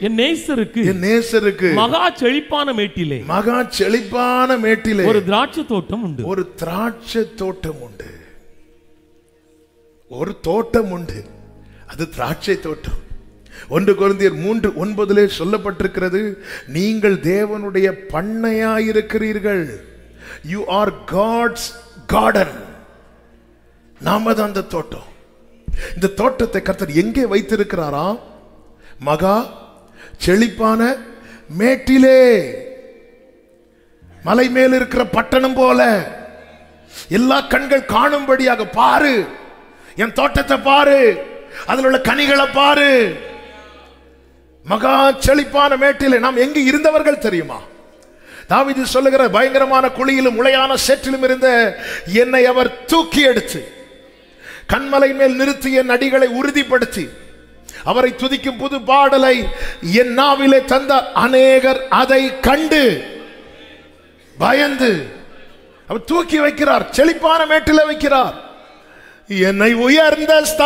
என் நேசருக்கு என் நேசருக்கு மகா செழிப்பான மேட்டிலே மகா செழிப்பான மேட்டிலே ஒரு திராட்சை தோட்டம் உண்டு ஒரு திராட்சை தோட்டம் உண்டு ஒரு தோட்டம் உண்டு அது திராட்சை தோட்டம் ஒன்று குழந்தையர் மூன்று ஒன்பதிலே சொல்லப்பட்டிருக்கிறது நீங்கள் தேவனுடைய பண்ணையாயிருக்கிறீர்கள் யூ ஆர் காட்ஸ் கார்டன் நாம தான் அந்த தோட்டம் இந்த தோட்டத்தை கர்த்தர் எங்கே வைத்திருக்கிறாரா மகா செழிப்பான மேட்டிலே மலை மேல் இருக்கிற பட்டணம் போல எல்லா கண்கள் காணும்படியாக பாரு என் தோட்டத்தை பாரு அதில் உள்ள கனிகளை பாரு மகா செழிப்பான மேட்டிலே நாம் எங்கு இருந்தவர்கள் தெரியுமா தாவீது சொல்லுகிற பயங்கரமான குழியிலும் முளையான சேற்றிலும் இருந்த என்னை அவர் தூக்கி எடுத்து கண்மலை மேல் நிறுத்தி என் அடிகளை உறுதிப்படுத்தி அவரை துதிக்கும் புது பாடலை என் நாவிலே தந்த அநேகர் அதை கண்டு பயந்து அவர் தூக்கி வைக்கிறார் செழிப்பான மேட்டில வைக்கிறார் என்னை உயர்ந்த ஸ்த-